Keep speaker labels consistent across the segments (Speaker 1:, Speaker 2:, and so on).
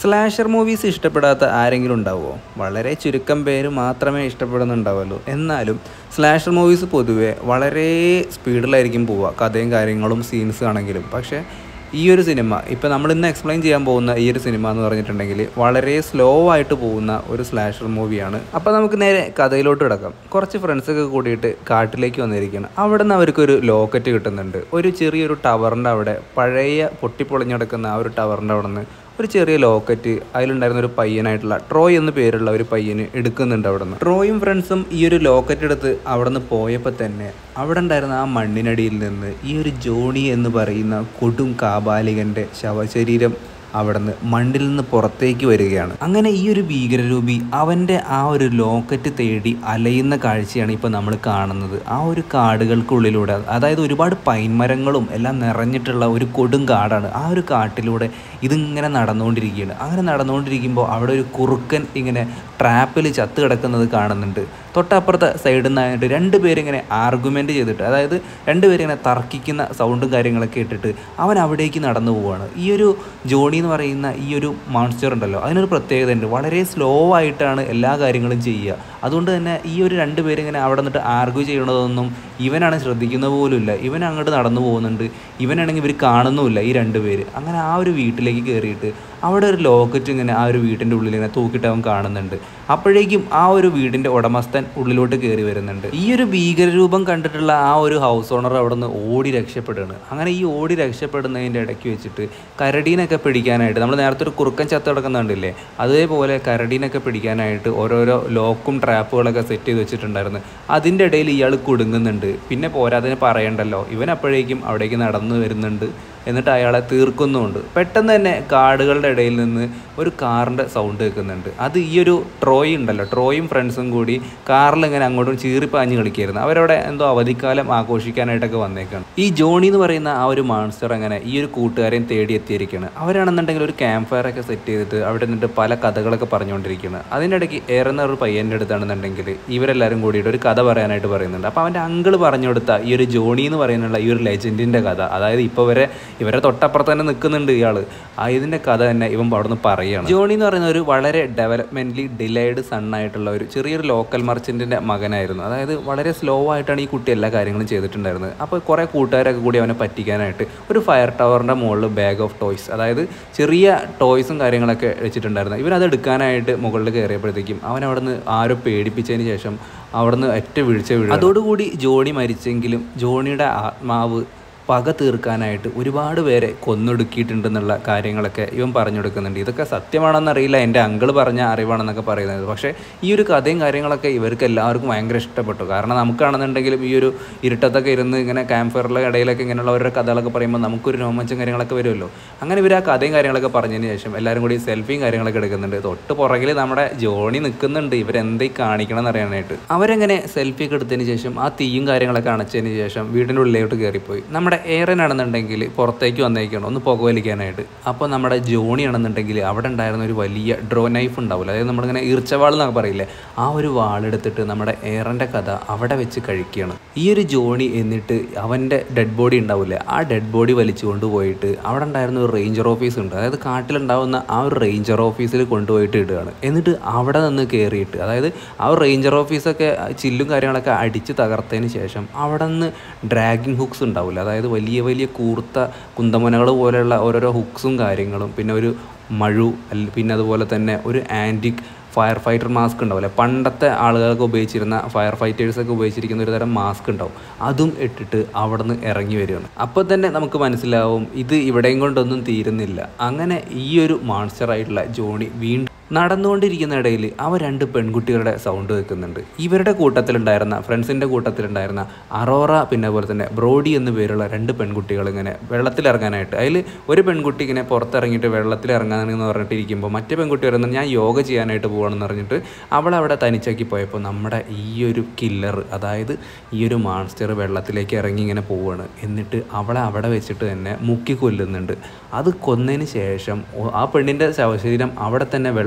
Speaker 1: slasher movies ഇഷ്ടപ്പെടാത്ത ആരെങ്കിലും ഉണ്ടാവുമോ വളരെ ചുരുക്കം പേര് മാത്രമേ ഇഷ്ടപ്പെടുന്നുണ്ടാവുള്ളൂ എന്നാലും സ്ലാഷർ മൂവീസ് പൊതുവെ വളരെ സ്പീഡിലായിരിക്കും പോവുക കഥയും കാര്യങ്ങളും സീൻസ് ആണെങ്കിലും പക്ഷേ ഈ ഒരു സിനിമ ഇപ്പോൾ നമ്മൾ ഇന്ന് എക്സ്പ്ലെയിൻ ചെയ്യാൻ പോകുന്ന ഈ ഒരു സിനിമ എന്ന് പറഞ്ഞിട്ടുണ്ടെങ്കിൽ വളരെ സ്ലോ ആയിട്ട് പോകുന്ന ഒരു സ്ലാഷർ മൂവിയാണ് അപ്പോൾ നമുക്ക് നേരെ കഥയിലോട്ട് കിടക്കാം കുറച്ച് ഫ്രണ്ട്സൊക്കെ കൂടിയിട്ട് കാട്ടിലേക്ക് വന്നിരിക്കുകയാണ് അവിടെ നിന്ന് അവർക്കൊരു ലോക്കറ്റ് കിട്ടുന്നുണ്ട് ഒരു ചെറിയൊരു ടവറിൻ്റെ അവിടെ പഴയ പൊട്ടിപ്പൊളിഞ്ഞെടുക്കുന്ന ആ ഒരു ടവറിൻ്റെ അവിടെ നിന്ന് ഒരു ചെറിയ ലോക്കറ്റ് അതിലുണ്ടായിരുന്ന ഒരു പയ്യനായിട്ടുള്ള ട്രോയ് എന്ന് പേരുള്ള ഒരു പയ്യന് എടുക്കുന്നുണ്ട് അവിടെ നിന്ന് ട്രോയും ഫ്രണ്ട്സും ഈ ഒരു ലോക്കറ്റ് എടുത്ത് അവിടെ നിന്ന് പോയപ്പോൾ തന്നെ അവിടെ ഉണ്ടായിരുന്ന ആ മണ്ണിനടിയിൽ നിന്ന് ഈ ഒരു ജോണി എന്ന് പറയുന്ന കൊടും കാബാലികൻ്റെ ശവശരീരം അവിടെ നിന്ന് മണ്ണിൽ നിന്ന് പുറത്തേക്ക് വരികയാണ് അങ്ങനെ ഈ ഒരു ഭീകരരൂപി അവൻ്റെ ആ ഒരു ലോക്കറ്റ് തേടി അലയുന്ന കാഴ്ചയാണ് ഇപ്പോൾ നമ്മൾ കാണുന്നത് ആ ഒരു കാടുകൾക്കുള്ളിലൂടെ അതായത് ഒരുപാട് പൈൻമരങ്ങളും എല്ലാം നിറഞ്ഞിട്ടുള്ള ഒരു കൊടും കാടാണ് ആ ഒരു കാട്ടിലൂടെ ഇതിങ്ങനെ നടന്നുകൊണ്ടിരിക്കുകയാണ് അങ്ങനെ നടന്നുകൊണ്ടിരിക്കുമ്പോൾ അവിടെ ഒരു കുറുക്കൻ ഇങ്ങനെ ട്രാപ്പിൽ ചത്ത് കിടക്കുന്നത് കാണുന്നുണ്ട് തൊട്ടപ്പുറത്തെ സൈഡിൽ നിന്നായിട്ട് രണ്ട് പേരിങ്ങനെ ആർഗ്യുമെൻ്റ് ചെയ്തിട്ട് അതായത് രണ്ടുപേരിങ്ങനെ തർക്കിക്കുന്ന സൗണ്ടും കാര്യങ്ങളൊക്കെ ഇട്ടിട്ട് അവൻ അവിടേക്ക് നടന്നു പോവുകയാണ് ഈ ഒരു ജോണി എന്ന് പറയുന്ന ഈ ഒരു മോൺസ്റ്റർ ഉണ്ടല്ലോ അതിനൊരു പ്രത്യേകത ഉണ്ട് വളരെ സ്ലോ ആയിട്ടാണ് എല്ലാ കാര്യങ്ങളും ചെയ്യുക അതുകൊണ്ട് തന്നെ ഈ ഒരു രണ്ട് പേരിങ്ങനെ അവിടെ നിന്നിട്ട് ആർഗ്യൂ ചെയ്യണതൊന്നും ഇവനാണ് ശ്രദ്ധിക്കുന്ന പോലുമില്ല ഇവൻ അങ്ങോട്ട് നടന്നു പോകുന്നുണ്ട് ഇവനാണെങ്കിൽ ഇവർ കാണുന്നുമില്ല ഈ രണ്ട് പേര് അങ്ങനെ ആ ഒരു വീട്ടിലേക്ക് കയറിയിട്ട് അവിടെ ഒരു ലോക്കറ്റ് ഇങ്ങനെ ആ ഒരു വീട്ടിൻ്റെ ഉള്ളിൽ ഇങ്ങനെ തൂക്കിയിട്ട് അവൻ കാണുന്നുണ്ട് അപ്പോഴേക്കും ആ ഒരു വീടിൻ്റെ ഉടമസ്ഥൻ ഉള്ളിലോട്ട് കയറി വരുന്നുണ്ട് ഈ ഒരു ഭീകരരൂപം കണ്ടിട്ടുള്ള ആ ഒരു ഹൗസ് ഓണർ അവിടെ നിന്ന് ഓടി രക്ഷപ്പെടുകയാണ് അങ്ങനെ ഈ ഓടി രക്ഷപ്പെടുന്നതിൻ്റെ ഇടയ്ക്ക് വെച്ചിട്ട് കരടീനൊക്കെ പിടിക്കാനായിട്ട് നമ്മൾ നേരത്തെ ഒരു കുറുക്കൻ ചത്ത് കിടക്കുന്നുണ്ടില്ലേ അതേപോലെ കരടീനൊക്കെ പിടിക്കാനായിട്ട് ഓരോരോ ലോക്കും ട്രാപ്പുകളൊക്കെ സെറ്റ് ചെയ്ത് വെച്ചിട്ടുണ്ടായിരുന്നു അതിൻ്റെ ഇടയിൽ ഇയാൾ കുടുങ്ങുന്നുണ്ട് പിന്നെ പോരാതിന് പറയണ്ടല്ലോ ഇവൻ അപ്പോഴേക്കും അവിടേക്ക് നടന്നു വരുന്നുണ്ട് എന്നിട്ട് അയാളെ തീർക്കുന്നുമുണ്ട് പെട്ടെന്ന് തന്നെ കാടുകളുടെ ഇടയിൽ നിന്ന് ഒരു കാറിൻ്റെ സൗണ്ട് കേൾക്കുന്നുണ്ട് അത് ഈ ഒരു ട്രോയ് ഉണ്ടല്ലോ ട്രോയും ഫ്രണ്ട്സും കൂടി കാറിൽ ഇങ്ങനെ അങ്ങോട്ടും ചീറിപ്പാഞ്ഞ് കളിക്കായിരുന്നു അവരവിടെ എന്തോ അവധിക്കാലം ആഘോഷിക്കാനായിട്ടൊക്കെ വന്നേക്കാണ് ഈ ജോണി എന്ന് പറയുന്ന ആ ഒരു മാൺസ്റ്റർ അങ്ങനെ ഈ ഒരു കൂട്ടുകാരെയും തേടി എത്തിയിരിക്കുകയാണ് അവരാണെന്നുണ്ടെങ്കിൽ ഒരു ക്യാമ്പ് ഫയർ ഒക്കെ സെറ്റ് ചെയ്തിട്ട് അവിടെ നിന്നിട്ട് പല കഥകളൊക്കെ പറഞ്ഞുകൊണ്ടിരിക്കുകയാണ് അതിനിടയ്ക്ക് ഏറുന്ന ഒരു പയ്യൻ്റെ അടുത്താണെന്നുണ്ടെങ്കിൽ ഇവരെല്ലാവരും കൂടിയിട്ട് ഒരു കഥ പറയാനായിട്ട് പറയുന്നുണ്ട് അപ്പോൾ അവൻ്റെ അങ്കിള് പറഞ്ഞു കൊടുത്ത ഈ ഒരു ജോണി എന്ന് പറയുന്നുള്ള ഈ ഒരു ലെജൻഡിൻ്റെ കഥ അതായത് ഇപ്പോൾ വരെ ഇവരെ തൊട്ടപ്പുറത്ത് തന്നെ നിൽക്കുന്നുണ്ട് ഇയാൾ ആ ഇതിൻ്റെ കഥ തന്നെ ഇവൻ അവിടെ നിന്ന് പറയുകയാണ് ജോണി എന്ന് പറയുന്ന ഒരു വളരെ ഡെവലപ്മെൻ്റലി ഡിലേഡ് സണ്ണായിട്ടുള്ള ഒരു ചെറിയൊരു ലോക്കൽ മർച്ചൻറ്റിൻ്റെ മകനായിരുന്നു അതായത് വളരെ സ്ലോ ആയിട്ടാണ് ഈ കുട്ടി എല്ലാ കാര്യങ്ങളും ചെയ്തിട്ടുണ്ടായിരുന്നത് അപ്പോൾ കുറേ കൂട്ടുകാരൊക്കെ കൂടി അവനെ പറ്റിക്കാനായിട്ട് ഒരു ഫയർ ടവറിൻ്റെ മുകളിൽ ബാഗ് ഓഫ് ടോയ്സ് അതായത് ചെറിയ ടോയ്സും കാര്യങ്ങളൊക്കെ വെച്ചിട്ടുണ്ടായിരുന്നു ഇവനത് എടുക്കാനായിട്ട് മുകളിൽ കയറിയപ്പോഴത്തേക്കും അവൻ അവിടെ നിന്ന് ആരോ പേടിപ്പിച്ചതിന് ശേഷം അവിടുന്ന് ഒറ്റ വീഴ്ച വീഴും അതോടുകൂടി ജോണി മരിച്ചെങ്കിലും ജോണിയുടെ ആത്മാവ് പക തീർക്കാനായിട്ട് ഒരുപാട് പേരെ കൊന്നൊടുക്കിയിട്ടുണ്ടെന്നുള്ള കാര്യങ്ങളൊക്കെ ഇവൻ പറഞ്ഞു കൊടുക്കുന്നുണ്ട് ഇതൊക്കെ സത്യമാണെന്നറിയില്ല എൻ്റെ അങ്കിൾ പറഞ്ഞ അറിവാണെന്നൊക്കെ പറയുന്നത് പക്ഷേ ഈ ഒരു കഥയും കാര്യങ്ങളൊക്കെ ഇവർക്ക് എല്ലാവർക്കും ഭയങ്കര ഇഷ്ടപ്പെട്ടു കാരണം നമുക്കാണെന്നുണ്ടെങ്കിലും ഈ ഒരു ഇരുട്ടത്തൊക്കെ ഇരുന്ന് ഇങ്ങനെ ക്യാമ്പ് ഫയറിലെ ഇടയിലൊക്കെ ഇങ്ങനെയുള്ള ഓരോ കഥകളൊക്കെ പറയുമ്പോൾ നമുക്കൊരു രോമാഞ്ചം കാര്യങ്ങളൊക്കെ വരുമല്ലോ അങ്ങനെ ഇവർ ആ കഥയും കാര്യങ്ങളൊക്കെ പറഞ്ഞതിന് ശേഷം എല്ലാവരും കൂടി സെൽഫിയും കാര്യങ്ങളൊക്കെ എടുക്കുന്നുണ്ട് തൊട്ട് പുറകിൽ നമ്മുടെ ജോണി നിൽക്കുന്നുണ്ട് ഇവരെന്തേ കാണിക്കണം എന്ന് അറിയാനായിട്ട് അവരെങ്ങനെ സെൽഫി ഒക്കെ എടുത്തതിന് ശേഷം ആ തീയും കാര്യങ്ങളൊക്കെ അണച്ചതിന് ശേഷം വീടിൻ്റെ ഉള്ളിലോട്ട് കയറിപ്പോയി നമ്മുടെ എയറിനാണെന്നുണ്ടെങ്കിൽ പുറത്തേക്ക് വന്നേക്കണം ഒന്ന് പുകവലിക്കാനായിട്ട് അപ്പോൾ നമ്മുടെ ജോണി ആണെന്നുണ്ടെങ്കിൽ അവിടെ ഉണ്ടായിരുന്ന ഒരു വലിയ ഡ്രോ നൈഫ് ഉണ്ടാവില്ല അതായത് നമ്മളിങ്ങനെ ഈർച്ചവാൾ എന്നൊക്കെ പറയില്ലേ ആ ഒരു വാളെടുത്തിട്ട് നമ്മുടെ എയറിൻ്റെ കഥ അവിടെ വെച്ച് കഴിക്കുകയാണ് ഈ ഒരു ജോണി എന്നിട്ട് അവൻ്റെ ഡെഡ് ബോഡി ഉണ്ടാവില്ലേ ആ ഡെഡ് ബോഡി വലിച്ചു കൊണ്ടുപോയിട്ട് അവിടെ ഉണ്ടായിരുന്ന ഒരു റേഞ്ചർ ഓഫീസ് ഉണ്ട് അതായത് കാട്ടിലുണ്ടാവുന്ന ആ ഒരു റേഞ്ചർ ഓഫീസിൽ കൊണ്ടുപോയിട്ട് ഇടുകയാണ് എന്നിട്ട് അവിടെ നിന്ന് കയറിയിട്ട് അതായത് ആ ഒരു റേഞ്ചർ ഓഫീസൊക്കെ ചില്ലും കാര്യങ്ങളൊക്കെ അടിച്ച് തകർത്തതിന് ശേഷം അവിടെ നിന്ന് ഡ്രാഗിങ് ഹുക്സ് ഉണ്ടാവില്ല അതായത് വലിയ വലിയ കൂർത്ത കുന്തമുനകൾ പോലെയുള്ള ഓരോരോ ഹുക്സും കാര്യങ്ങളും പിന്നെ ഒരു മഴു അല്ല പിന്നെ അതുപോലെ തന്നെ ഒരു ആൻറ്റിക് ഫയർ ഫൈറ്റർ മാസ്ക് ഉണ്ടാവില്ലേ പണ്ടത്തെ ആളുകൾക്ക് ഉപയോഗിച്ചിരുന്ന ഫയർ ഫൈറ്റേഴ്സൊക്കെ ഉപയോഗിച്ചിരിക്കുന്ന ഒരു തരം മാസ്ക് ഉണ്ടാവും അതും ഇട്ടിട്ട് അവിടെ നിന്ന് ഇറങ്ങി വരികയാണ് അപ്പോൾ തന്നെ നമുക്ക് മനസ്സിലാവും ഇത് ഇവിടെയും കൊണ്ടൊന്നും തീരുന്നില്ല അങ്ങനെ ഈ ഒരു മാൺസ്റ്ററായിട്ടുള്ള ജോണി വീണ്ടും നടന്നുകൊണ്ടിരിക്കുന്ന ഇടയിൽ അവ രണ്ട് പെൺകുട്ടികളുടെ സൗണ്ട് കേൾക്കുന്നുണ്ട് ഇവരുടെ കൂട്ടത്തിലുണ്ടായിരുന്ന ഫ്രണ്ട്സിൻ്റെ കൂട്ടത്തിലുണ്ടായിരുന്ന അറോറ പിന്നെ അതുപോലെ തന്നെ ബ്രോഡി എന്ന് പേരുള്ള രണ്ട് പെൺകുട്ടികൾ ഇങ്ങനെ വെള്ളത്തിലിറങ്ങാനായിട്ട് അതിൽ ഒരു പെൺകുട്ടി ഇങ്ങനെ പുറത്തിറങ്ങിയിട്ട് വെള്ളത്തിൽ ഇറങ്ങാനെന്ന് പറഞ്ഞിട്ട് ഇരിക്കുമ്പോൾ മറ്റേ പെൺകുട്ടി പറയുന്നത് ഞാൻ യോഗ ചെയ്യാനായിട്ട് പോകണമെന്ന് പറഞ്ഞിട്ട് അവൾ അവിടെ തനിച്ചാക്കി പോയപ്പോൾ നമ്മുടെ ഈ ഒരു കില്ലർ അതായത് ഈ ഒരു മാൺസ്റ്റർ വെള്ളത്തിലേക്ക് ഇറങ്ങി ഇങ്ങനെ പോവുകയാണ് എന്നിട്ട് അവളെ അവിടെ വെച്ചിട്ട് തന്നെ മുക്കി കൊല്ലുന്നുണ്ട് അത് കൊന്നതിന് ശേഷം ഓ- ആ പെണ്ണിൻ്റെ ശവശരീരം അവിടെ തന്നെ വെള്ളത്തിൽ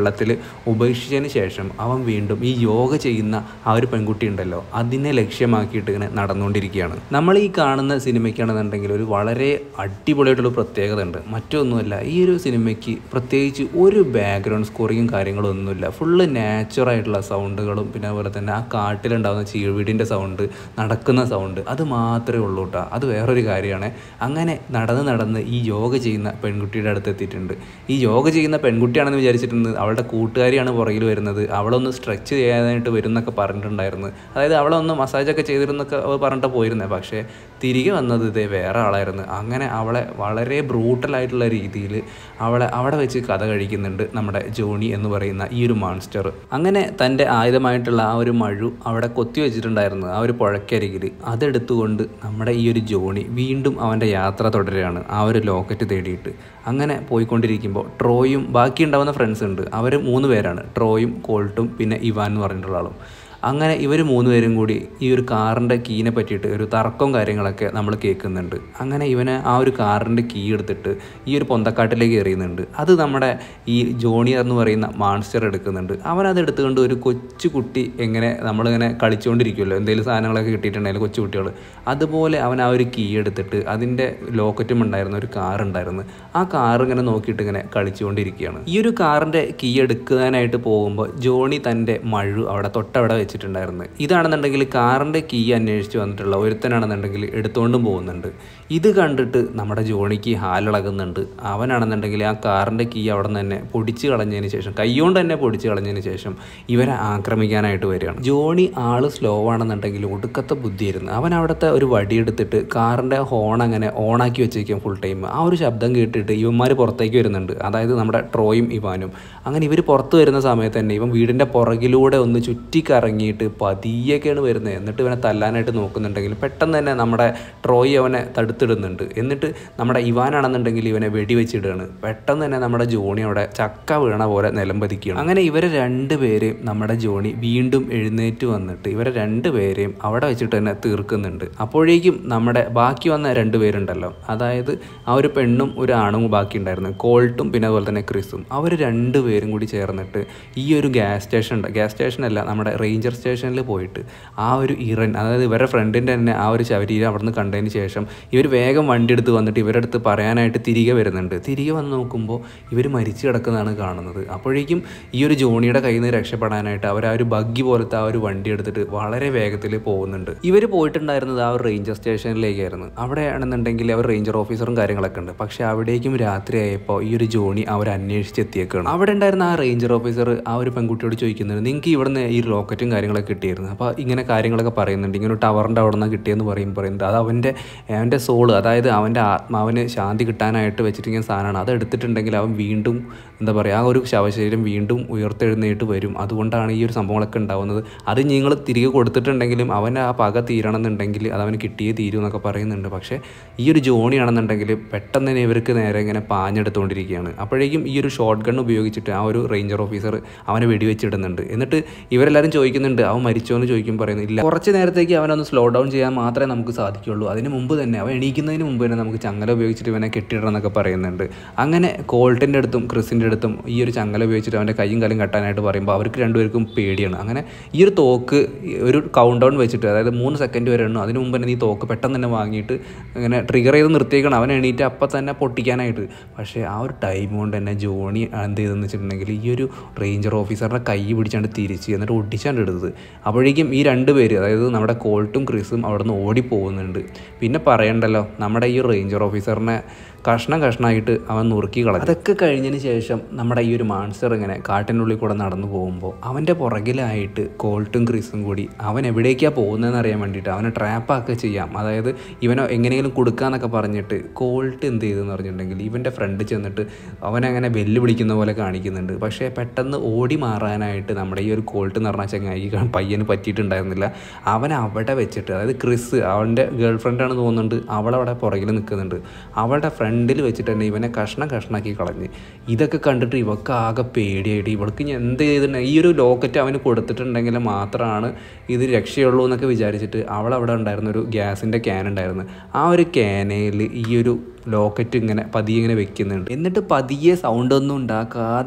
Speaker 1: വെള്ളത്തിൽ ഉപേക്ഷിച്ചതിന് ശേഷം അവൻ വീണ്ടും ഈ യോഗ ചെയ്യുന്ന ആ ഒരു പെൺകുട്ടി ഉണ്ടല്ലോ അതിനെ ലക്ഷ്യമാക്കിയിട്ട് ഇങ്ങനെ നടന്നുകൊണ്ടിരിക്കുകയാണ് നമ്മൾ ഈ കാണുന്ന സിനിമയ്ക്കാണെന്നുണ്ടെങ്കിൽ ഒരു വളരെ അടിപൊളിയായിട്ടുള്ള പ്രത്യേകത ഉണ്ട് മറ്റൊന്നുമല്ല ഈ ഒരു സിനിമയ്ക്ക് പ്രത്യേകിച്ച് ഒരു ബാക്ക്ഗ്രൗണ്ട് സ്കോറിങ്ങും കാര്യങ്ങളും ഒന്നുമില്ല ഫുള്ള് നാച്ചുറായിട്ടുള്ള സൗണ്ടുകളും പിന്നെ അതുപോലെ തന്നെ ആ കാട്ടിലുണ്ടാകുന്ന ചീവീടിൻ്റെ സൗണ്ട് നടക്കുന്ന സൗണ്ട് അത് മാത്രമേ ഉള്ളൂ കേട്ടോ അത് വേറൊരു കാര്യമാണ് അങ്ങനെ നടന്ന് നടന്ന് ഈ യോഗ ചെയ്യുന്ന പെൺകുട്ടിയുടെ അടുത്ത് എത്തിയിട്ടുണ്ട് ഈ യോഗ ചെയ്യുന്ന പെൺകുട്ടിയാണെന്ന് വിചാരിച്ചിട്ടുണ്ട് അവളുടെ കൂട്ടുകാരിയാണ് പുറകിൽ വരുന്നത് അവളൊന്ന് സ്ട്രെച്ച് ചെയ്യാനായിട്ട് വരും എന്നൊക്കെ പറഞ്ഞിട്ടുണ്ടായിരുന്നു അതായത് അവളൊന്ന് മസാജൊക്കെ ചെയ്തിരുന്നൊക്കെ അവൾ പറഞ്ഞിട്ട് പോയിരുന്നത് പക്ഷേ തിരികെ വന്നത് ഇതേ വേറെ ആളായിരുന്നു അങ്ങനെ അവളെ വളരെ ബ്രൂട്ടലായിട്ടുള്ള രീതിയിൽ അവളെ അവിടെ വെച്ച് കഥ കഴിക്കുന്നുണ്ട് നമ്മുടെ ജോണി എന്ന് പറയുന്ന ഈ ഒരു മാൺസ്റ്റർ അങ്ങനെ തൻ്റെ ആയുധമായിട്ടുള്ള ആ ഒരു മഴു അവിടെ കൊത്തി വെച്ചിട്ടുണ്ടായിരുന്നു ആ ഒരു പുഴക്കരികിൽ അതെടുത്തുകൊണ്ട് നമ്മുടെ ഈ ഒരു ജോണി വീണ്ടും അവൻ്റെ യാത്ര തുടരുകയാണ് ആ ഒരു ലോക്കറ്റ് തേടിയിട്ട് അങ്ങനെ പോയിക്കൊണ്ടിരിക്കുമ്പോൾ ട്രോയും ബാക്കി ഉണ്ടാവുന്ന ഫ്രണ്ട്സ് ഉണ്ട് അവർ മൂന്ന് പേരാണ് ട്രോയും കോൾട്ടും പിന്നെ ഇവാൻ എന്ന് പറഞ്ഞിട്ടുള്ള ആളും അങ്ങനെ ഇവർ മൂന്ന് പേരും കൂടി ഈ ഒരു കാറിൻ്റെ കീനെ പറ്റിയിട്ട് ഒരു തർക്കവും കാര്യങ്ങളൊക്കെ നമ്മൾ കേൾക്കുന്നുണ്ട് അങ്ങനെ ഇവനെ ആ ഒരു കാറിൻ്റെ കീ എടുത്തിട്ട് ഈ ഒരു പൊന്തക്കാട്ടിലേക്ക് എറിയുന്നുണ്ട് അത് നമ്മുടെ ഈ ജോണി എന്ന് പറയുന്ന മാൺസ്റ്റർ എടുക്കുന്നുണ്ട് അവൻ അത് എടുത്തുകൊണ്ട് ഒരു കൊച്ചു കുട്ടി എങ്ങനെ നമ്മളിങ്ങനെ കളിച്ചുകൊണ്ടിരിക്കുമല്ലോ എന്തെങ്കിലും സാധനങ്ങളൊക്കെ കിട്ടിയിട്ടുണ്ടെങ്കിൽ കൊച്ചു കുട്ടികൾ അതുപോലെ അവൻ ആ ഒരു കീ എടുത്തിട്ട് അതിൻ്റെ ലോക്കറ്റും ഉണ്ടായിരുന്ന ഒരു കാർ ഉണ്ടായിരുന്നു ആ കാർ ഇങ്ങനെ നോക്കിയിട്ട് ഇങ്ങനെ കളിച്ചുകൊണ്ടിരിക്കുകയാണ് ഈ ഒരു കാറിൻ്റെ കീ എടുക്കാനായിട്ട് പോകുമ്പോൾ ജോണി തൻ്റെ മഴു അവിടെ തൊട്ടവിടെ വെച്ചിട്ടുണ്ടായിരുന്നു ഇതാണെന്നുണ്ടെങ്കിൽ കാറിൻ്റെ കീ അന്വേഷിച്ച് വന്നിട്ടുള്ള ഒരുത്തനാണെന്നുണ്ടെങ്കിൽ എടുത്തുകൊണ്ടും പോകുന്നുണ്ട് ഇത് കണ്ടിട്ട് നമ്മുടെ ജോണിക്ക് ഹാലിളകുന്നുണ്ട് അവനാണെന്നുണ്ടെങ്കിൽ ആ കാറിൻ്റെ കീ അവിടെ നിന്ന് തന്നെ പൊടിച്ച് കളഞ്ഞതിന് ശേഷം കൈകൊണ്ട് തന്നെ പൊടിച്ച് കളഞ്ഞതിന് ശേഷം ഇവരെ ആക്രമിക്കാനായിട്ട് വരികയാണ് ജോണി ആള് സ്ലോ ആണെന്നുണ്ടെങ്കിൽ ഒടുക്കത്തെ ബുദ്ധിയായിരുന്നു അവൻ അവിടുത്തെ ഒരു വടിയെടുത്തിട്ട് കാറിൻ്റെ ഹോൺ അങ്ങനെ ഓണാക്കി വെച്ചേക്കും ഫുൾ ടൈം ആ ഒരു ശബ്ദം കേട്ടിട്ട് ഇവന്മാർ പുറത്തേക്ക് വരുന്നുണ്ട് അതായത് നമ്മുടെ ട്രോയും ഇവാനും അങ്ങനെ ഇവർ പുറത്ത് വരുന്ന സമയത്ത് തന്നെ ഇവൻ വീടിൻ്റെ പുറകിലൂടെ ഒന്ന് ചുറ്റിക്കറങ്ങിയിട്ട് പതിയൊക്കെയാണ് വരുന്നത് എന്നിട്ട് ഇവനെ തല്ലാനായിട്ട് നോക്കുന്നുണ്ടെങ്കിൽ പെട്ടെന്ന് തന്നെ നമ്മുടെ ട്രോയ് അവനെ തടുത്തിടുന്നുണ്ട് എന്നിട്ട് നമ്മുടെ ഇവാനാണെന്നുണ്ടെങ്കിൽ ഇവനെ വെടിവെച്ചിടുകയാണ് പെട്ടെന്ന് തന്നെ നമ്മുടെ ജോണി അവിടെ ചക്ക വീണ പോലെ നിലംപതിക്കുകയാണ് അങ്ങനെ ഇവരെ രണ്ടുപേരെയും നമ്മുടെ ജോണി വീണ്ടും എഴുന്നേറ്റ് വന്നിട്ട് ഇവരെ രണ്ടുപേരെയും അവിടെ വെച്ചിട്ട് തന്നെ തീർക്കുന്നുണ്ട് അപ്പോഴേക്കും നമ്മുടെ ബാക്കി വന്ന രണ്ട് പേരുണ്ടല്ലോ അതായത് ആ ഒരു പെണ്ണും ഒരു ആണും ബാക്കി ഉണ്ടായിരുന്നു കോൾട്ടും പിന്നെ അതുപോലെ തന്നെ ക്രിസും അവർ രണ്ടുപേരും കൂടി ചേർന്നിട്ട് ഈ ഒരു ഗ്യാസ് സ്റ്റേഷൻ ഉണ്ട് ഗ്യാസ് സ്റ്റേഷൻ അല്ല നമ്മുടെ റേഞ്ചർ സ്റ്റേഷനിൽ പോയിട്ട് ആ ഒരു ഇറൻ അതായത് ഇവരുടെ ഫ്രണ്ടിൻ്റെ തന്നെ ആ ഒരു ശരീരം അവിടെ നിന്ന് കണ്ടതിന് ശേഷം ഇവർ വേഗം വണ്ടി എടുത്ത് വന്നിട്ട് ഇവരുടെ അടുത്ത് പറയാനായിട്ട് തിരികെ വരുന്നുണ്ട് തിരികെ വന്ന് നോക്കുമ്പോൾ ഇവർ മരിച്ചു കിടക്കുന്നതാണ് കാണുന്നത് അപ്പോഴേക്കും ഈ ഒരു ജോണിയുടെ കയ്യിൽ നിന്ന് രക്ഷപ്പെടാനായിട്ട് അവർ ആ ഒരു ബഗ്ഗി പോലത്തെ ആ ഒരു വണ്ടി എടുത്തിട്ട് വളരെ വേഗത്തിൽ പോകുന്നുണ്ട് ഇവർ പോയിട്ടുണ്ടായിരുന്നത് ആ ഒരു റേഞ്ചർ സ്റ്റേഷനിലേക്കായിരുന്നു അവിടെ ആണെന്നുണ്ടെങ്കിൽ അവർ റേഞ്ചർ ഓഫീസറും കാര്യങ്ങളൊക്കെ ഉണ്ട് പക്ഷേ അവിടേക്കും രാത്രിയായപ്പോൾ ഈ ഒരു ജോണി അവർ അന്വേഷിച്ച് എത്തിയേക്കാണ് അവിടെ ഉണ്ടായിരുന്ന ആ റേഞ്ചർ ഓഫീസർ ആ ഒരു പെൺകുട്ടിയോട് ചോദിക്കുന്നത് നിങ്ങൾക്ക് ഇവിടുന്ന് ഈ ലോക്കറ്റും കാര്യങ്ങളൊക്കെ കിട്ടിയിരുന്നു അപ്പോൾ ഇങ്ങനെ കാര്യങ്ങളൊക്കെ പറയുന്നുണ്ട് ഇങ്ങനെ ഒരു ടവറിൻ്റെ അവിടെ നിന്ന് കിട്ടിയെന്ന് പറയും പറയുന്നുണ്ട് അത് അവൻ്റെ അവൻ്റെ സോള് അതായത് അവൻ്റെ ആത്മാവിന് ശാന്തി കിട്ടാനായിട്ട് വെച്ചിരിക്കുന്ന സാധനമാണ് അത് എടുത്തിട്ടുണ്ടെങ്കിൽ അവൻ വീണ്ടും എന്താ പറയുക ആ ഒരു ശവശരീരം വീണ്ടും ഉയർത്തെഴുന്നേറ്റ് വരും അതുകൊണ്ടാണ് ഈ ഒരു സംഭവങ്ങളൊക്കെ ഉണ്ടാവുന്നത് അത് നിങ്ങൾ തിരികെ കൊടുത്തിട്ടുണ്ടെങ്കിലും അവൻ്റെ ആ പക തീരണമെന്നുണ്ടെങ്കിൽ അത് അവന് കിട്ടിയേ തീരൂ എന്നൊക്കെ പറയുന്നുണ്ട് പക്ഷേ ഈ ഒരു ജോണി ആണെന്നുണ്ടെങ്കിൽ പെട്ടെന്ന് തന്നെ ഇവർക്ക് നേരെ ഇങ്ങനെ പാഞ്ഞെടുത്തുകൊണ്ടിരിക്കുകയാണ് അപ്പോഴേക്കും ഈ ഒരു ഷോർട്ട് ഗൺ ഉപയോഗിച്ചിട്ട് ആ ഒരു റേഞ്ചർ ഓഫീസർ അവനെ വെടിവെച്ചിടുന്നുണ്ട് എന്നിട്ട് ഇവരെല്ലാവരും ചോദിക്കുന്നുണ്ട് അവൻ മരിച്ചോ എന്ന് ചോദിക്കും പറയുന്നു ഇല്ല കുറച്ച് നേരത്തേക്ക് അവനൊന്ന് സ്ലോ ഡൗൺ ചെയ്യാൻ മാത്രമേ നമുക്ക് സാധിക്കുള്ളൂ അതിന് മുമ്പ് തന്നെ അവൻ എണീക്കുന്നതിന് മുമ്പ് തന്നെ നമുക്ക് ചങ്ങല ഉപയോഗിച്ചിട്ട് ഇവനെ കെട്ടിയിടണം എന്നൊക്കെ പറയുന്നുണ്ട് അങ്ങനെ കോൾട്ടിൻ്റെ അടുത്തും ക്രിസിൻ്റെ അടുത്തും ഈ ഒരു ചങ്ങല ഉപയോഗിച്ചിട്ട് അവൻ്റെ കൈയും കാലും കെട്ടാനായിട്ട് പറയുമ്പോൾ അവർക്ക് രണ്ടുപേർക്കും പേടിയാണ് അങ്ങനെ ഈ ഒരു തോക്ക് ഒരു കൗണ്ട് ഡൗൺ വെച്ചിട്ട് അതായത് മൂന്ന് സെക്കൻഡ് വരെ എണ്ണു അതിന് മുമ്പ് തന്നെ ഈ തോക്ക് പെട്ടെന്ന് തന്നെ വാങ്ങിയിട്ട് അങ്ങനെ ട്രിഗർ ചെയ്ത് നിർത്തിയേക്കണം അവൻ എണീറ്റ് അപ്പം തന്നെ പൊട്ടിക്കാനായിട്ട് പക്ഷേ ആ ഒരു ടൈം കൊണ്ട് തന്നെ ജോണി എന്ത് ചെയ്തെന്ന് വെച്ചിട്ടുണ്ടെങ്കിൽ ഈ ഒരു റേഞ്ചർ ഓഫീസറുടെ കൈ പിടിച്ചാണ്ട് തിരിച്ച് എന്നിട്ട് ഒട്ടിച്ചാണ്ട് എടുത്തത് അപ്പോഴേക്കും ഈ രണ്ട് പേര് അതായത് നമ്മുടെ കോൾട്ടും ക്രിസും അവിടെ നിന്ന് ഓടിപ്പോകുന്നുണ്ട് പിന്നെ പറയണ്ടല്ലോ നമ്മുടെ ഈ റേഞ്ചർ ഓഫീസറിനെ കഷ്ണം കഷ്ണമായിട്ട് അവൻ നുറുക്കി കളഞ്ഞു അതൊക്കെ കഴിഞ്ഞതിന് ശേഷം നമ്മുടെ ഈ ഒരു മാൺസർ ഇങ്ങനെ കാട്ടിനുള്ളിൽ കൂടെ നടന്നു പോകുമ്പോൾ അവൻ്റെ പുറകിലായിട്ട് കോൾട്ടും ക്രിസും കൂടി അവൻ എവിടേക്കാണ് പോകുന്നതെന്ന് അറിയാൻ വേണ്ടിയിട്ട് അവനെ ട്രാപ്പാക്കുക ചെയ്യാം അതായത് ഇവനെ എങ്ങനെയെങ്കിലും കൊടുക്കാന്നൊക്കെ പറഞ്ഞിട്ട് കോൾട്ട് എന്ത് ചെയ്തെന്ന് പറഞ്ഞിട്ടുണ്ടെങ്കിൽ ഇവൻ്റെ ഫ്രണ്ട് ചെന്നിട്ട് അവനങ്ങനെ വെല്ലുവിളിക്കുന്ന പോലെ കാണിക്കുന്നുണ്ട് പക്ഷേ പെട്ടെന്ന് ഓടി മാറാനായിട്ട് നമ്മുടെ ഈ ഒരു കോൾട്ട് എന്ന് പറഞ്ഞ ചങ്ങായി പയ്യന് പറ്റിയിട്ടുണ്ടായിരുന്നില്ല അവൻ അവിടെ വെച്ചിട്ട് അതായത് ക്രിസ് അവൻ്റെ ഗേൾ ഫ്രണ്ടാണ് തോന്നുന്നുണ്ട് അവളവിടെ പുറകിൽ നിൽക്കുന്നുണ്ട് അവളുടെ ഫ്രണ്ടിൽ വെച്ചിട്ട് തന്നെ ഇവനെ കഷ്ണം കഷ്ണാക്കി കളഞ്ഞ് ഇതൊക്കെ കണ്ടിട്ട് ഇവൾക്ക് ആകെ പേടിയായിട്ട് ഇവൾക്ക് ഇനി എന്ത് ചെയ്തിട്ടുണ്ട് ഈ ഒരു ലോക്കറ്റ് അവന് കൊടുത്തിട്ടുണ്ടെങ്കിൽ മാത്രമാണ് ഇത് രക്ഷയുള്ളൂ എന്നൊക്കെ വിചാരിച്ചിട്ട് അവളവിടെ ഉണ്ടായിരുന്ന ഒരു ഗ്യാസിൻ്റെ ക്യാൻ ഉണ്ടായിരുന്നു ആ ഒരു ക്യാനയിൽ ഈ ഒരു ലോക്കറ്റ് ഇങ്ങനെ പതിയെ ഇങ്ങനെ വെക്കുന്നുണ്ട് എന്നിട്ട് പതിയെ സൗണ്ട് ഒന്നും ഉണ്ടാക്കാതെ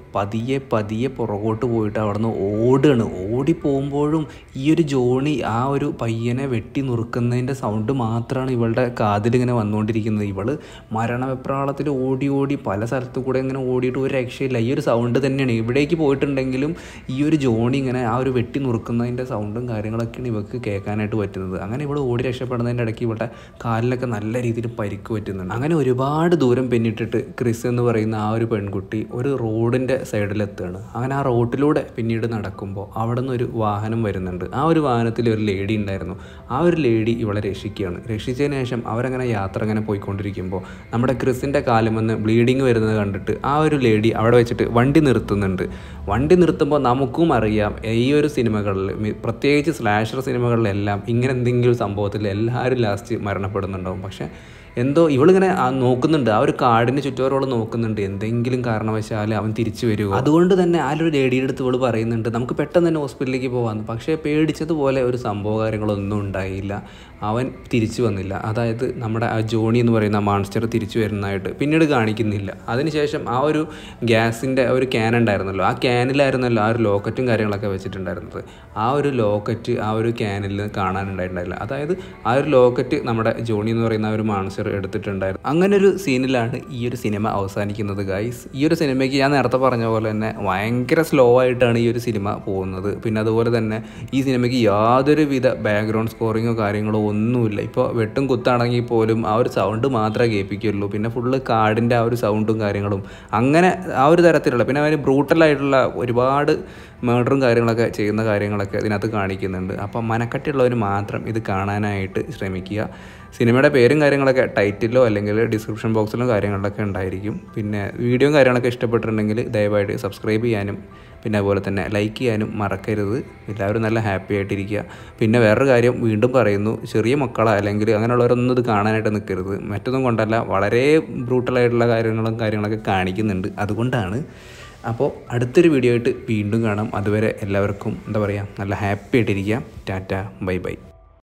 Speaker 1: പതിയെ പതിയെ പുറകോട്ട് പോയിട്ട് അവിടുന്ന് ഓടുകയാണ് ഓടി പോകുമ്പോഴും ഈ ഒരു ജോണി ആ ഒരു പയ്യനെ വെട്ടി നുറുക്കുന്നതിൻ്റെ സൗണ്ട് മാത്രമാണ് ഇവളുടെ കാതിലിങ്ങനെ വന്നുകൊണ്ടിരിക്കുന്നത് ഇവള് മരണവെപ്രാളത്തിൽ ഓടി ഓടി പല സ്ഥലത്തു കൂടെ ഇങ്ങനെ ഓടിയിട്ട് ഒരു രക്ഷയില്ല ഈ ഒരു സൗണ്ട് തന്നെയാണ് എവിടേക്ക് പോയിട്ടുണ്ടെങ്കിലും ഈ ഒരു ജോണി ഇങ്ങനെ ആ ഒരു വെട്ടി നുറുക്കുന്നതിൻ്റെ സൗണ്ടും കാര്യങ്ങളൊക്കെയാണ് ഇവൾക്ക് കേൾക്കാനായിട്ട് പറ്റുന്നത് അങ്ങനെ ഇവൾ ഓടി രക്ഷപ്പെടുന്നതിൻ്റെ ഇടയ്ക്ക് ഇവളുടെ കാലിലൊക്കെ നല്ല രീതിയിൽ പരിക്ക് പറ്റുന്നുണ്ട് അങ്ങനെ ഒരുപാട് ദൂരം പിന്നിട്ടിട്ട് ക്രിസ് എന്ന് പറയുന്ന ആ ഒരു പെൺകുട്ടി ഒരു റോഡിൻ്റെ സൈഡിലെത്തുകയാണ് അങ്ങനെ ആ റോഡിലൂടെ പിന്നീട് നടക്കുമ്പോൾ അവിടെ നിന്ന് ഒരു വാഹനം വരുന്നുണ്ട് ആ ഒരു വാഹനത്തിൽ ഒരു ലേഡി ഉണ്ടായിരുന്നു ആ ഒരു ലേഡി ഇവളെ രക്ഷിക്കുകയാണ് രക്ഷിച്ചതിന് ശേഷം അവരങ്ങനെ യാത്ര അങ്ങനെ പോയിക്കൊണ്ടിരിക്കുമ്പോൾ നമ്മുടെ ക്രിസിൻ്റെ കാലുമെന്ന് ബ്ലീഡിങ് വരുന്നത് കണ്ടിട്ട് ആ ഒരു ലേഡി അവിടെ വെച്ചിട്ട് വണ്ടി നിർത്തുന്നുണ്ട് വണ്ടി നിർത്തുമ്പോൾ നമുക്കും അറിയാം ഈ ഒരു സിനിമകളിൽ മി- പ്രത്യേകിച്ച് സ്ലാഷർ സിനിമകളിലെല്ലാം ഇങ്ങനെ എന്തെങ്കിലും സംഭവത്തിൽ എല്ലാവരും ലാസ്റ്റ് മരണപ്പെടുന്നുണ്ടാവും പക്ഷേ എന്തോ ഇവളിങ്ങനെ ആ നോക്കുന്നുണ്ട് ആ ഒരു കാടിന് ചുറ്റോറോളം നോക്കുന്നുണ്ട് എന്തെങ്കിലും കാരണവശാൽ അവൻ തിരിച്ചു വരുമോ അതുകൊണ്ട് തന്നെ ആ ഒരു ലേഡിയുടെ അടുത്ത് ഇവള് പറയുന്നുണ്ട് നമുക്ക് പെട്ടെന്ന് തന്നെ ഹോസ്പിറ്റലിലേക്ക് പോകാമെന്ന് പക്ഷേ പേടിച്ചതുപോലെ ഒരു സംഭവ കാര്യങ്ങളൊന്നും ഉണ്ടായില്ല അവൻ തിരിച്ചു വന്നില്ല അതായത് നമ്മുടെ ആ ജോണി എന്ന് പറയുന്ന മാൺസ്റ്റർ തിരിച്ചു വരുന്നതായിട്ട് പിന്നീട് കാണിക്കുന്നില്ല അതിനുശേഷം ആ ഒരു ഗ്യാസിൻ്റെ ഒരു ക്യാൻ ഉണ്ടായിരുന്നല്ലോ ആ ക്യാനിലായിരുന്നല്ലോ ആ ഒരു ലോക്കറ്റും കാര്യങ്ങളൊക്കെ വെച്ചിട്ടുണ്ടായിരുന്നത് ആ ഒരു ലോക്കറ്റ് ആ ഒരു ക്യാനിൽ കാണാനുണ്ടായിട്ടുണ്ടായില്ല അതായത് ആ ഒരു ലോക്കറ്റ് നമ്മുടെ ജോണി എന്ന് പറയുന്ന ആ ഒരു മാൺസ്റ്റർ എടുത്തിട്ടുണ്ടായിരുന്നു അങ്ങനെ ഒരു സീനിലാണ് ഈ ഒരു സിനിമ അവസാനിക്കുന്നത് ഗൈസ് ഈ ഒരു സിനിമയ്ക്ക് ഞാൻ നേരത്തെ പറഞ്ഞ പോലെ തന്നെ ഭയങ്കര സ്ലോ ആയിട്ടാണ് ഈ ഒരു സിനിമ പോകുന്നത് പിന്നെ അതുപോലെ തന്നെ ഈ സിനിമയ്ക്ക് യാതൊരുവിധ ബാക്ക്ഗ്രൗണ്ട് സ്കോറിങ്ങോ കാര്യങ്ങളോ ഒന്നുമില്ല ഇപ്പോൾ വെട്ടും കുത്താണെങ്കിൽ പോലും ആ ഒരു സൗണ്ട് മാത്രമേ കേൾപ്പിക്കുള്ളൂ പിന്നെ ഫുള്ള് കാടിൻ്റെ ആ ഒരു സൗണ്ടും കാര്യങ്ങളും അങ്ങനെ ആ ഒരു തരത്തിലുള്ള പിന്നെ അതിന് ബ്രൂട്ടലായിട്ടുള്ള ഒരുപാട് മേർഡറും കാര്യങ്ങളൊക്കെ ചെയ്യുന്ന കാര്യങ്ങളൊക്കെ ഇതിനകത്ത് കാണിക്കുന്നുണ്ട് അപ്പം മനക്കട്ടിയുള്ളവർ മാത്രം ഇത് കാണാനായിട്ട് ശ്രമിക്കുക സിനിമയുടെ പേരും കാര്യങ്ങളൊക്കെ ടൈറ്റിലോ അല്ലെങ്കിൽ ഡിസ്ക്രിപ്ഷൻ ബോക്സിലോ കാര്യങ്ങളിലൊക്കെ ഉണ്ടായിരിക്കും പിന്നെ വീഡിയോയും കാര്യങ്ങളൊക്കെ ഇഷ്ടപ്പെട്ടിട്ടുണ്ടെങ്കിൽ ദയവായിട്ട് സബ്സ്ക്രൈബ് ചെയ്യാനും പിന്നെ അതുപോലെ തന്നെ ലൈക്ക് ചെയ്യാനും മറക്കരുത് എല്ലാവരും നല്ല ഹാപ്പി ആയിട്ടിരിക്കുക പിന്നെ വേറൊരു കാര്യം വീണ്ടും പറയുന്നു ചെറിയ മക്കളോ അല്ലെങ്കിൽ അങ്ങനെയുള്ളവരൊന്നും ഇത് കാണാനായിട്ട് നിൽക്കരുത് മറ്റൊന്നും കൊണ്ടല്ല വളരെ ബ്രൂട്ടലായിട്ടുള്ള കാര്യങ്ങളും കാര്യങ്ങളൊക്കെ കാണിക്കുന്നുണ്ട് അതുകൊണ്ടാണ് അപ്പോൾ അടുത്തൊരു വീഡിയോ ആയിട്ട് വീണ്ടും കാണാം അതുവരെ എല്ലാവർക്കും എന്താ പറയുക നല്ല ഹാപ്പി ആയിട്ടിരിക്കുക ടാറ്റ ബൈ ബൈ